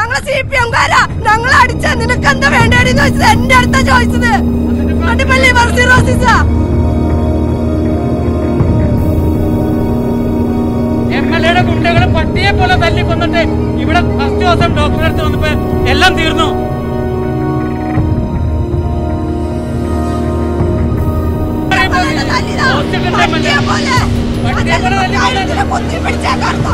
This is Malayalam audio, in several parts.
ഞങ്ങളെ സി പി എംകാരാ ഞങ്ങളെ അടിച്ച നിനക്ക് എന്താ വേണ്ടേന്ന് ചോദിച്ചത് എന്റെ അടുത്താ ചോദിച്ചത് അതിപ്പോ ലിവർ സിറോസിസാ എം എൽ എയുടെ ഗുണ്ടകളെ പട്ടിയെ പോലെ തല്ലി കൊന്നിട്ട് ഇവിടെ ഫസ്റ്റ് ദിവസം ഡോക്ടറെ അടുത്ത് വന്നപ്പോ എല്ലാം തീർന്നു തല്ലിതാ. ഹോസ്പിറ്റലിന്റെ എം എൽ എ പട്ടിയെ പോലെ. പട്ടിയെ പോലെ തല്ലി കഴുത്തില് കുത്തി പിടിച്ചേക്കാർന്നു.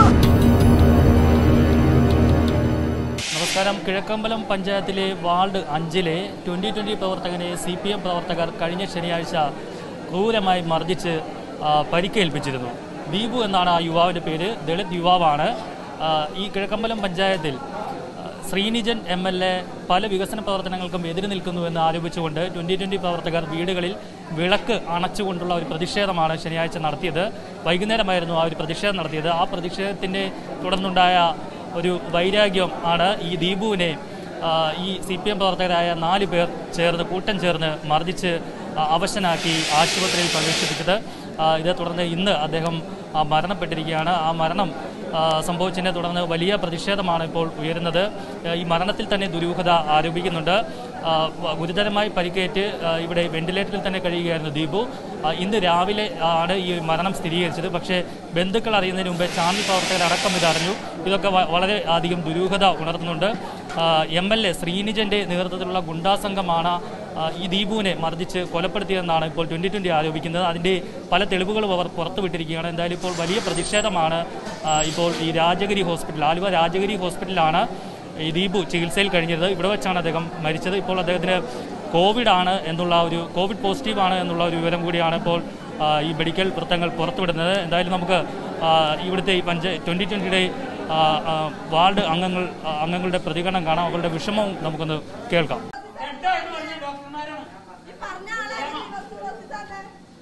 നമസ്കാരം കിഴക്കമ്പലം പഞ്ചായത്തിലെ വാർഡ് അഞ്ചിലെ ട്വൻ്റി ട്വൻ്റി പ്രവർത്തകനെ സി പി എം പ്രവർത്തകർ കഴിഞ്ഞ ശനിയാഴ്ച ക്രൂരമായി മർദ്ദിച്ച് ആ, പരിക്കേൽപ്പിച്ചിരുന്നു ദീപു എന്നാണ് ആ യുവാവിൻ്റെ പേര് ദളിത് യുവാവാണ് ആ, ഈ കിഴക്കമ്പലം പഞ്ചായത്തിൽ ആ, ശ്രീനിജൻ എം എൽ എ പല വികസന പ്രവർത്തനങ്ങൾക്കും എതിര് നിൽക്കുന്നുവെന്ന് ആരോപിച്ചുകൊണ്ട് ട്വൻ്റി ട്വൻ്റി പ്രവർത്തകർ വീടുകളിൽ വിളക്ക് അണച്ചുകൊണ്ടുള്ള ഒരു പ്രതിഷേധമാണ് ശനിയാഴ്ച നടത്തിയത് വൈകുന്നേരമായിരുന്നു ആ ഒരു പ്രതിഷേധം നടത്തിയത് ആ പ്രതിഷേധത്തിൻ്റെ തുടർന്നുണ്ടായ ഒരു വൈരാഗ്യം ആണ് ഈ ദീപുവിനെ ആ, ഈ സി പി എം പ്രവർത്തകരായ നാല് പേർ ചേർന്ന് കൂട്ടം ചേർന്ന് മർദ്ദിച്ച് ആ, അവശനാക്കി ആശുപത്രിയിൽ പ്രവേശിപ്പിച്ചത് ആ, ഇതേ തുടർന്ന് ഇന്ന് അദ്ദേഹം ആ, മരണപ്പെട്ടിരിക്കുകയാണ് ആ മരണം ആ, സംഭവിച്ചതിനെ തുടർന്ന് വലിയ പ്രതിഷേധമാണ് ഇപ്പോൾ ഉയരുന്നത് ആ, ഈ മരണത്തിൽ തന്നെ ദുരൂഹത ആരോപിക്കുന്നുണ്ട് ആ, വ- ഗുരുതരമായി പരിക്കേറ്റ് ആ, ഇവിടെ വെന്റിലേറ്ററിൽ തന്നെ കഴിയുകയായിരുന്നു ദീപു ആ, ഇന്ന് രാവിലെ ആണ് ഈ മരണം സ്ഥിരീകരിച്ചത് പക്ഷേ ബന്ധുക്കൾ അറിയുന്നതിന് മുമ്പേ ചാനൽ പ്രവർത്തകരടക്കം ഇത് അറിഞ്ഞു ഇതൊക്കെ വ- വളരെ അധികം ദുരൂഹത ഉണർത്തുന്നുണ്ട് എം എൽ എ ശ്രീനിജന്റെ നേതൃത്വത്തിലുള്ള ഗുണ്ടാ സംഘമാണ് ആ, ഈ ദീപുവിനെ മർദ്ദിച്ച് കൊലപ്പെടുത്തിയതെന്നാണ് ഇപ്പോൾ ട്വൻ്റി ട്വൻ്റി ആരോപിക്കുന്നത് അതിൻ്റെ പല തെളിവുകളും അവർ പുറത്തുവിട്ടിരിക്കുകയാണ് എന്തായാലും ഇപ്പോൾ വലിയ പ്രതിഷേധമാണ് ആ, ഇപ്പോൾ ഈ രാജഗിരി ഹോസ്പിറ്റൽ ആലുവ രാജഗിരി ഹോസ്പിറ്റലിലാണ് ഈ ദീപു ചികിത്സയിൽ കഴിഞ്ഞത് ഇവിടെ വെച്ചാണ് അദ്ദേഹം മരിച്ചത് ഇപ്പോൾ അദ്ദേഹത്തിന് കോവിഡ് ആണ് എന്നുള്ള ഒരു കോവിഡ് പോസിറ്റീവ് ആണ് എന്നുള്ള ഒരു വിവരം കൂടിയാണ് ഇപ്പോൾ ആ, ഈ മെഡിക്കൽ വൃത്തങ്ങൾ പുറത്തുവിടുന്നത് എന്തായാലും നമുക്ക് ആ, ഇവിടുത്തെ ഈ പഞ്ചായത്ത് ട്വൻ്റി ട്വൻ്റിയുടെ വാർഡ് അംഗങ്ങൾ ആ, അംഗങ്ങളുടെ പ്രതികരണം കാണാം അവരുടെ വിഷമവും നമുക്കൊന്ന് കേൾക്കാം ഈ പറഞ്ഞ ആളെ ലിവർ സിറോസിസാണ്.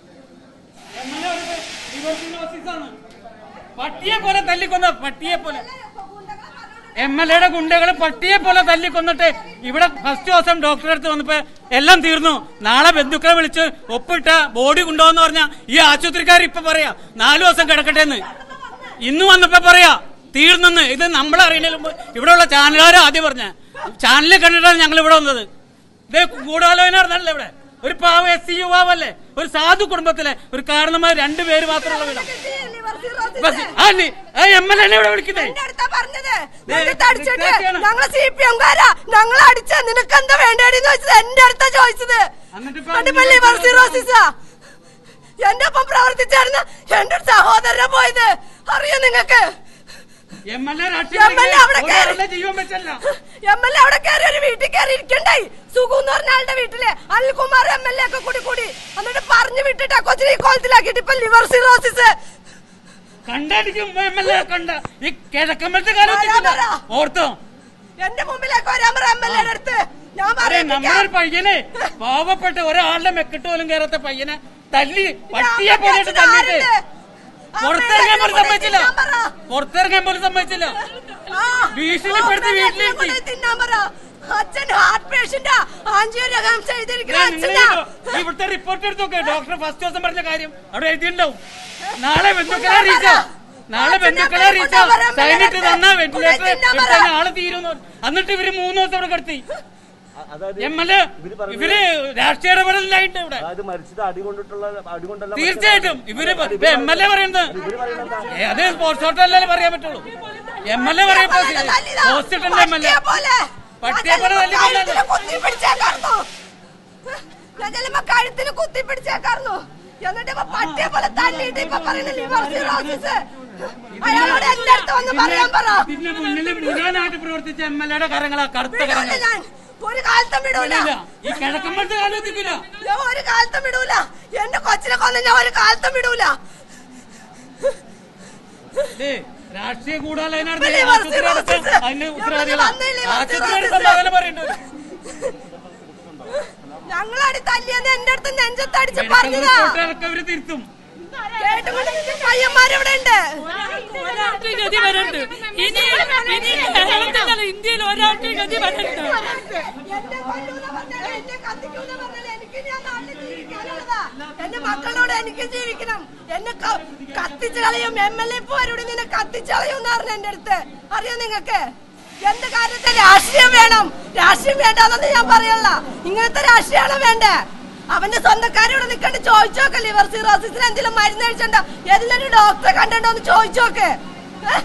പട്ടിയെ പോലെ തല്ലിക്കൊന്ന പട്ടിയെ പോലെ ഇപ്പൊ ഗുണ്ടകളെ പറഞ്ഞോണ്ട് എം എൽ എയുടെ ഗുണ്ടകള് പട്ടിയെ പോലെ തല്ലിക്കൊന്നിട്ട് ഇവിടെ ഫസ്റ്റ് ദിവസം ഡോക്ടറെ അടുത്ത് വന്നപ്പോ എല്ലാം തീർന്നു നാളെ ബന്ധുക്കളെ വിളിച്ച് ഒപ്പിട്ട ബോഡി കൊണ്ടുപോകുന്ന പറഞ്ഞ ഈ ആശുപത്രിക്കാർ ഇപ്പൊ പറയാ നാലു ദിവസം കിടക്കട്ടെ എന്ന് ഇന്ന് വന്നപ്പോ പറയാ തീർന്നെന്ന് ഇത് നമ്മളറിയണതിന് മുമ്പ് ഇവിടെയുള്ള ചാനലുകാർ ആദ്യം പറഞ്ഞ ചാനലിൽ കണ്ടിട്ടാണ് ഞങ്ങൾ ഇവിടെ വന്നത് ഇത് ഗൂഢാലോചന നടന്നല്ലേ ഇവിടെ ഒരു പാവ എസ് സി യുവാവല്ലേ ഒരു സാധു കുടുംബത്തിലെ ഒരു കാരണന്മാർ രണ്ടുപേര് മാത്രമുള്ള വീടാ കിട്ടി ലിവർ സിറോസിസ്. ബസ് ആ എം എൽ എന്നെ ഇവിടെ വിളിക്കുന്നേ എന്റെ അടുത്താ പറഞ്ഞത് ദേ, എന്നിട്ട് അടിച്ചിട്ട് ഇതൊക്കെയാണ്. ഞങ്ങളെ സി പി എംകാരാ ഞങ്ങളെ അടിച്ച നിനക്ക് എന്താ വേണ്ടേന്ന് ചോദിച്ചത് എന്റെ അടുത്താ ചോദിച്ചത് എന്നിട്ട് ഇപ്പൊ അതിപ്പോ ലിവർ സിറോസിസാ എന്റെ ഒപ്പം പ്രവർത്തിച്ചായിരുന്നു എന്റെ ഒരു സഹോദരനെ പോയത് അറിയോ നിങ്ങക്ക് M L A M L A അവിടെ കയറി രാഷ്ട്രീയ ജീവൻ വെച്ചല്ല എം എൽ എ അവിടെ കയറി ഒരു വീട്ടിൽ കയറി ഇരിക്കണ്ടായി സുഖു എന്ന് പറഞ്ഞ ആളുടെ വീട്ടില് അനിൽകുമാർ എം എൽ എ ഒക്കെ കൂടി കൂടി എന്നിട്ട് പറഞ്ഞു വിട്ടിട്ട് ആ കൊച്ചിനെ ഈ കോലത്തിലാക്കിയിട്ട് ഇപ്പൊ ലിവർ സിറോസിസ് കണ്ടെനിക്കും എം എൽ എ കണ്ട ഈ കിഴക്കമ്പലത്തെ കാലം ആരാ പറ? ഓർത്തോ എന്റെ മുമ്പിലേക്ക് വരാൻ പറ എം എൽ എയുടെ അടുത്ത് ഞാൻ അതെ നമ്മുടെ പറയാം ഒരു പയ്യനെ പാവപ്പെട്ട ഒരാളുടെ മെക്കിട്ട് പോലും കയറാത്ത പയ്യനെ തല്ലി പട്ടിയെ പോലെ തല്ലിട്ട് പുറത്തിറങ്ങാൻ പോലും സമ്മതിച്ചില്ല പുറത്തിറങ്ങാൻ പോലും സമ്മതിച്ചില്ല ഭീഷണിപ്പെടുത്തി വീട്ടിലിരുത്തി. തിന്നാൻ പറ അച്ഛൻ ഹാർട്ട് പേഷ്യന്റാ ആഞ്ചിയോരകം ചെയ്തിരിക്കുന്ന ദേ, അച്ഛനാ നിങ്ങൾ ഇവിടുത്തെ റിപ്പോർട്ട് എടുത്ത് നോക്ക് ഡോക്ടർ ഫസ്റ്റ് ദിവസം പറഞ്ഞ കാര്യം അവിടെ എഴുതിയിട്ടുണ്ടാവും നാളെ ബന്ധുക്കളെ അറിയിച്ചോ നാളെ ബന്ധുക്കളെ അറിയിച്ചോ സൈനിട്ട് തന്നാ വെന്റിലേറ്റർ എടുത്താൽ ആള് തീരുന്നു എന്നിട്ട് ഇവര് മൂന്ന് ദിവസം ഇവിടെ കിടത്തി അതായത് എം എൽ എ ഇവര് രാഷ്ട്രീയ ഇടപെടലായിട്ട് ഇവിടെ അതായത് മരിച്ചത് അടി കൊണ്ടിട്ടുള്ള അടി കൊണ്ടല്ല തീർച്ചയായിട്ടും ഇവര് എം എൽ എ പറയുന്നത് ഏ, അത് സ്പോർട്സ് ഹോട്ടലല്ലേ പറയാൻ പറ്റുള്ളൂ എം എൽ എ പറയുമ്പോ ഹോസ്പിറ്റലിന്റെ എം എൽ എ പട്ടിയെ പോലെ തല്ലി കൊന്നതല്ലേ? കുത്തി പിടിച്ചേക്കാർന്നു ഞാൻ ചെല്ലുമ്പോ കഴുത്തിന് കുത്തി പിടിച്ചേക്കാർന്നു എന്നിട്ട് ഇപ്പൊ പട്ടിയെ പോലെ തല്ലിയിട്ട് ഇപ്പൊ പറയുന്ന ലിവർ സിറോസിസ് അയാളോട് എന്റെ അടുത്ത് വന്ന് പറയാൻ പറ ഇതിന് മുന്നിൽ മുഴുവനായിട്ട് പ്രവർത്തിച്ച എം എൽ എയുടെ കരങ്ങളാ കറുത്ത വിടൂല കരങ്ങൾ ഞാൻ ഒരു കാലത്തും വിടൂല ഇല്ല, ഈ കിഴക്കമ്പലത്തെ കാലം എത്തിക്കില്ല ഞാൻ ഒരു കാലത്തും വിടൂല എന്റെ കൊച്ചിനെ കൊന്ന് ഞാൻ ഒരു കാലത്തും വിടൂല ദേ, രാഷ്ട്രീയ കൂടാലോചന ഇപ്പൊ liver cirrhosis. അതിന് ഞാൻ ഉത്തരവാദികളാ വന്നേ liver ആശുപത്രിയുടെ cirrhosis. സമാധാനം പറയണ്ടത് ഞങ്ങളടി തല്ലിയെന്ന് എന്റെ അടുത്ത് നെഞ്ചത്തടിച്ച് മെഡിക്കൽ പറഞ്ഞതാ റിപ്പോർട്ടുകളൊക്കെ അവര് തിരുത്തും കേട്ടുകൊണ്ട് പയ്യന്മാരിവിടെ ഉണ്ട് ഒരാൾക്ക് ഗതി വരണ്ട് ഇനി ഇനി കേരളത്തിൽ ഇന്ത്യയിൽ ഒരാൾക്ക് ഗതി വരണ്ട് എന്നെ കൊല്ലൂന്ന് പറഞ്ഞാലും എന്നെ കത്തിക്കൂന്ന് പറഞ്ഞാലും എനിക്ക് ഞാൻ നാട്ടിൽ ജീവിക്കാനുള്ളതാ എന്റെ മക്കളോട് എനിക്ക് ജീവിക്കണം എന്നെ ക- കത്തിച്ച് കളയും എം എൽ എ പോരോട് നിന്നെ കത്തിച്ച് കളയും എന്ന് പറഞ്ഞു എന്റെ അടുത്ത് അറിയോ നിങ്ങക്ക് എന്ത് കാര്യത്തിൽ രാഷ്ട്രീയം വേണം രാഷ്ട്രീയം വേണ്ടെന്നൊന്നും ഞാൻ പറയല്ല ഇങ്ങനത്തെ രാഷ്ട്രീയമാണ് വേണ്ടേ അവന്റെ സ്വന്തക്കാരോട് നിക്കണ്ട് ചോദിച്ചോക്കെ ലിവർ സിറോസിസിന് എന്തെങ്കിലും മരുന്ന് കഴിച്ചിട്ടുണ്ടോ ഏതെങ്കിലും ഡോക്ടറെ കണ്ടിട്ടുണ്ടോ എന്ന് ചോദിച്ചോക്കെ ഏ?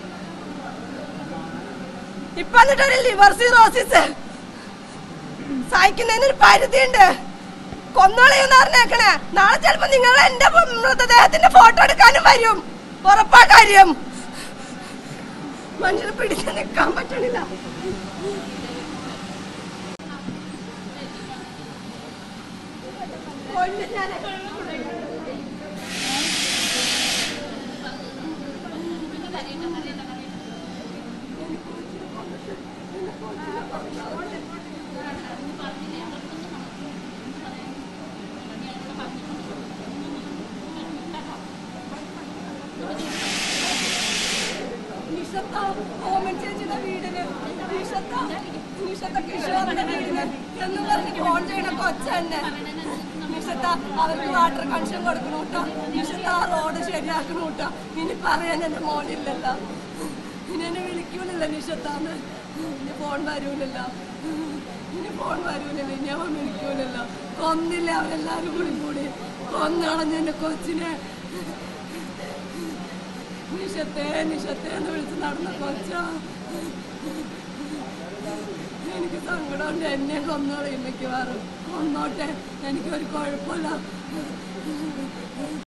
ഇപ്പൊ എന്നിട്ട് ഒരു ലിവർ സിറോസിസ് സഹിക്കുന്നതിന് ഒരു പരിധിയുണ്ട് കൊന്നോളിയെന്ന് പറഞ്ഞേക്കണേ നാളെ ചിലപ്പോ നിങ്ങൾ എന്റെ മൃതദേഹത്തിന്റെ ഫോട്ടോ എടുക്കാനും വരും ഉറപ്പാ കാര്യം മനുഷ്യനെ പിടിച്ച് നിൽക്കാൻ പറ്റണില്ല കൊല്ലും ഞാന്. നിഷത്ത ഓമൻ ചേച്ചിയുടെ വീടിന് നിഷത്ത നിഷത്ത കിഷോറിന്റെ വീടിന് എന്ന് പറഞ്ഞ് ഫോൺ ചെയ്യണ കൊച്ച തന്നെ നിഷത്ത അവർക്ക് വാട്ടർ കണക്ഷൻ കൊടുക്കണു കേട്ടോ നിഷത്ത ആ റോഡ് ശരിയാക്കണു കേട്ടോ ഇനി പറയാൻ എന്റെ മോനില്ലല്ലോ ഇനി എന്നെ വിളിക്കൂലല്ലോ നിഷത്താന്ന് ഇനി ഫോൺ വരൂലല്ലോ ഇനി ഫോൺ വരൂലല്ലോ ഇനി അവൻ വിളിക്കൂലല്ലോ കൊന്നില്ല അവരെല്ലാരും കൂടി കൂടി കൊന്നളഞ്ഞ എന്റെ കൊച്ചിനെ നിഷത്തെ നിഷത്തെ എന്ന് വിളിച്ച് നടന്ന കൊച്ച എനിക്ക് സങ്കടമുണ്ട് എന്നെ കൊന്നോളെ ഇമ്മയ്ക്ക് വേറെ കൊന്നോട്ടെ എനിക്കൊരു കുഴപ്പമില്ല